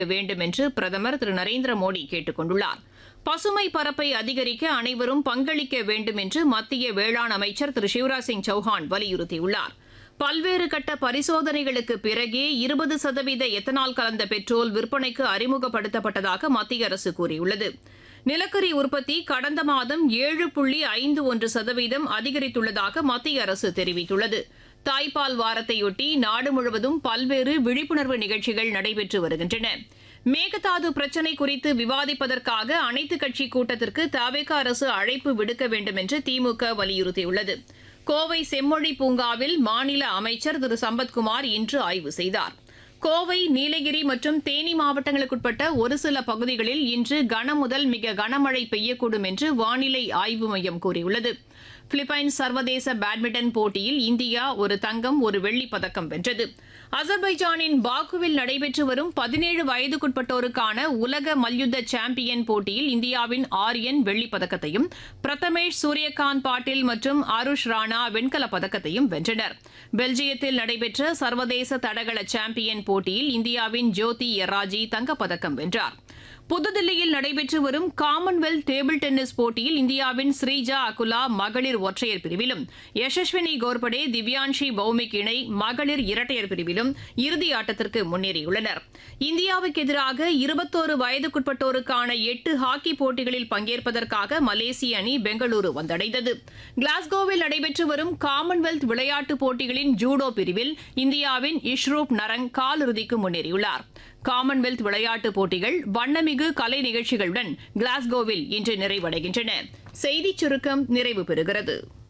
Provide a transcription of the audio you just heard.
வேண்டும் என்று பிரதமர் திரு நரேந்திர மோடி கேட்டுக் கொண்டுள்ளார் பசுமை பரப்பை அதிகரிக்க அனைவரும் பங்களிக்க வேண்டும் என்று மத்திய வேளாண் அமைச்சர் திரு சிவராஜ் சிங் சௌஹான் வலியுறுத்தியுள்ளார் பல்வேறு கட்ட பரிசோதனைகளுக்கு பிறகே இருபது சதவீத எத்தனால் கலந்த பெட்ரோல் விற்பனைக்கு அறிமுகப்படுத்தப்பட்டதாக மத்திய அரசு கூறியுள்ளது நிலக்கரி உற்பத்தி கடந்த மாதம் ஏழு புள்ளி ஐந்து ஒன்று சதவீதம் அதிகரித்துள்ளதாக மத்திய அரசு தெரிவித்துள்ளது தாய்ப்பால் வாரத்தையொட்டி நாடு முழுவதும் பல்வேறு விழிப்புணர்வு நிகழ்ச்சிகள் நடைபெற்று வருகின்றன மேகதாது பிரச்சினை குறித்து விவாதிப்பதற்காக அனைத்துக் கட்சி கூட்டத்திற்கு தவேக அரசு அழைப்பு விடுக்க வேண்டும் என்று திமுக வலியுறுத்தியுள்ளது கோவை செம்மொழி பூங்காவில் மாநில அமைச்சர் திரு சம்பத்குமார் இன்று ஆய்வு செய்தார் கோவை நீலகிரி மற்றும் தேனி மாவட்டங்களுக்குட்பட்ட ஒரு சில பகுதிகளில் இன்று கனமுதல் மிக கனமழை பெய்யக்கூடும் என்று வானிலை ஆய்வு மையம் கூறியுள்ளது பிலிப்பைன்ஸ் சர்வதேச பேட்மிண்டன் போட்டியில் இந்தியா ஒரு தங்கம் ஒரு வெள்ளிப் பதக்கம் வென்றது அசர்பைஜானின் பாக்குவில் நடைபெற்று வரும் பதினேழு வயதுக்குட்பட்டோருக்கான உலக மல்யுத்த சாம்பியன் போட்டியில் இந்தியாவின் ஆரியன் வெள்ளிப் பதக்கத்தையும் பிரதமேஷ் சூரியகாந்த் பாட்டில் மற்றும் அருஷ் ராணா வெண்கலப் பதக்கத்தையும் வென்றனர் பெல்ஜியத்தில் நடைபெற்ற சர்வதேச தடகள சாம்பியன் போட்டியில் இந்தியாவின் ஜோதி எராஜி தங்கப்பதக்கம் வென்றார் புதுதில்லியில் நடைபெற்று வரும் காமன்வெல்த் டேபிள் டென்னிஸ் போட்டியில் இந்தியாவின் ஸ்ரீஜா அகுலா மகளிர் ஒற்றையர் பிரிவிலும் யசஸ்வினி கோர்படே திவ்யான்ஷி பௌமிக் இணை மகளிர் இரட்டையர் பிரிவிலும் இறுதி ஆட்டத்திற்கு முன்னேறியுள்ளனர் இந்தியாவுக்கு எதிராக இருபத்தோரு வயதுக்குட்பட்டோருக்கான எட்டு ஹாக்கி போட்டிகளில் பங்கேற்பதற்காக மலேசிய அணி பெங்களூரு வந்தடைந்தது கிளாஸ்கோவில் நடைபெற்று வரும் காமன்வெல்த் விளையாட்டுப் போட்டிகளின் ஜூடோ பிரிவில் இந்தியாவின் இஷ்ரூப் நரங் காலிறுதிக்கு முன்னேறியுள்ளார் காமன்வெல்த் விளையாட்டுப் போட்டிகள் வண்ணமிகு கலை நிகழ்ச்சிகளுடன் கிளாஸ்கோவில் இன்று நிறைவடைகின்றன செய்திச் சுருக்கம் நிறைவு பெறுகிறது